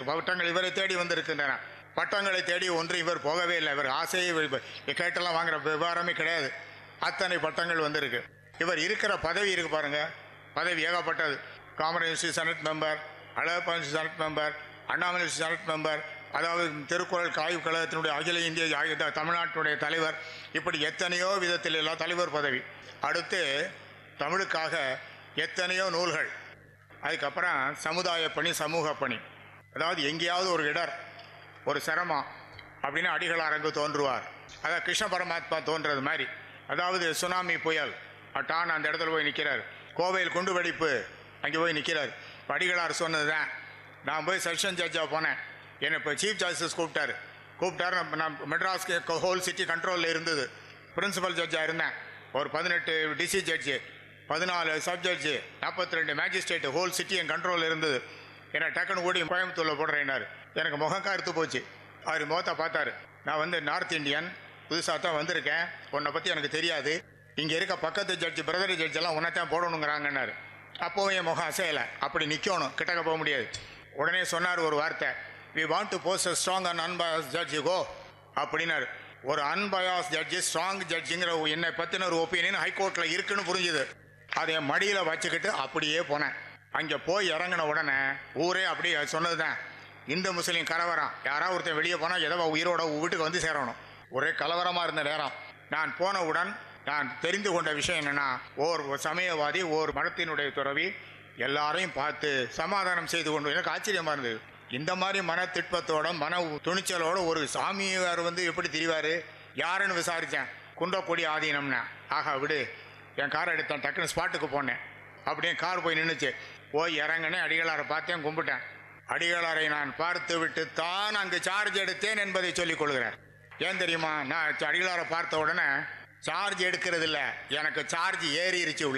பட்டங்கள் இவரை தேடி வந்திருக்கின்றன பட்டங்களை தேடி ஒன்று இவர் போகவே இல்லை இவர் ஆசையை இவர் கேட்டெல்லாம் வாங்குற விவகாரமே கிடையாது அத்தனை பட்டங்கள் வந்திருக்கு இவர் இருக்கிற பதவி இருக்கு பாருங்க பதவி ஏகப்பட்டது Kamaraj senate member Alagappa senate member Annamalai senate member அதாவது திருக்குறள் ஆய்வு கழகத்தினுடைய அகில இந்திய ஆய்வு த- தமிழ்நாட்டினுடைய தலைவர் இப்படி எத்தனையோ விதத்தில் எல்லாம் தலைவர் பதவி அடுத்து தமிழுக்காக எத்தனையோ நூல்கள் அதுக்கப்புறம் சமுதாய பணி சமூக பணி அதாவது எங்கேயாவது ஒரு இடர் ஒரு சிரமம் அப்படின்னு அடிகள் அரங்கு தோன்றுவார் அதான் கிருஷ்ண பரமாத்மா தோன்றது மாதிரி அதாவது சுனாமி புயல் டான் அந்த இடத்துல போய் நிற்கிறார் கோவையில் குண்டு வெடிப்பு அங்கே போய் நிற்கிறார் அடிகளார் சொன்னது தான் நான் போய் செஷன் ஜட்ஜாக போனேன் என்னை இப்போ சீஃப் ஜஸ்டிஸ் கூப்பிட்டாரு கூப்பிட்டாரு நான் நான் மெட்ராஸ்க்கு ஹோல் சிட்டி கண்ட்ரோலில் இருந்தது பிரின்சிபல் ஜட்ஜாக இருந்தேன் ஒரு பதினெட்டு டிசி ஜட்ஜு பதினாலு சப் ஜட்ஜு நாற்பத்தி ரெண்டு மேஜிஸ்ட்ரேட் ஹோல் சிட்டி என் கண்ட்ரோலில் இருந்தது என்னை டக்குன்னு ஓடி கோயம்புத்தூரில் போடுறேன்னாரு எனக்கு முகம் கருத்து போச்சு அவர் முகத்தை பார்த்தாரு நான் வந்து நார்த் இந்தியன் புதுசாக தான் வந்திருக்கேன் உன்னை பற்றி எனக்கு தெரியாது இங்கே இருக்க பக்கத்து ஜட்ஜி பிரதர் ஜட்ஜ் எல்லாம் உன்னைத்தான் போடணுங்கிறாங்கன்னாரு அப்போவும் என் முகம் அசையலை அப்படி நிற்கணும் கிட்டக்க போக முடியாது உடனே சொன்னார் ஒரு வார்த்தை we want to post strong and unbiased judge go அப்படின்னாரு ஒரு அன்பயாஸ் ஜட்ஜி ஸ்ட்ராங் ஜட்ஜிங்கிற என்னை பற்றின ஒரு ஒப்பீனியன் ஹைகோர்ட்டில் இருக்குன்னு புரிஞ்சுது அதை என் மடியில் வச்சுக்கிட்டு அப்படியே போனேன் அங்கே போய் இறங்கின உடனே ஊரே அப்படியே சொன்னது தான் இந்து முஸ்லீம் கலவரம் யாராவது ஒருத்தன் வெளியே போனால் ஏதோ உயிரோட வீட்டுக்கு வந்து சேரணும் ஒரே கலவரமாக இருந்த நேரம் நான் போனவுடன் நான் தெரிந்து கொண்ட விஷயம் என்னன்னா ஓர் சமயவாதி ஓர் மதத்தினுடைய துறவி எல்லாரையும் பார்த்து சமாதானம் செய்து கொண்டு எனக்கு ஆச்சரியமா இருந்தது இந்த மாதிரி மன திட்பத்தோட மன துணிச்சலோட ஒரு சாமியார் வந்து எப்படி திரிவாரு யாருன்னு விசாரிச்சேன் குன்றக்கொடி ஆதீனம்னா ஆஹா விடு என் காரை எடுத்தேன் டக்குன்னு ஸ்பாட்டுக்கு போனேன் அப்படியே கார் போய் நின்றுச்சு போய் இறங்கினேன் அடிகளாரை பார்த்தேன் கும்பிட்டேன் அடிகளாரை நான் பார்த்து விட்டு தான் அங்கு சார்ஜ் எடுத்தேன் என்பதை சொல்லிக் கொள்கிறேன் ஏன் தெரியுமா நான் அடிகளாரை பார்த்த உடனே சார்ஜ் எடுக்கிறது இல்லை எனக்கு சார்ஜ் ஏறிடுச்சு உள்ள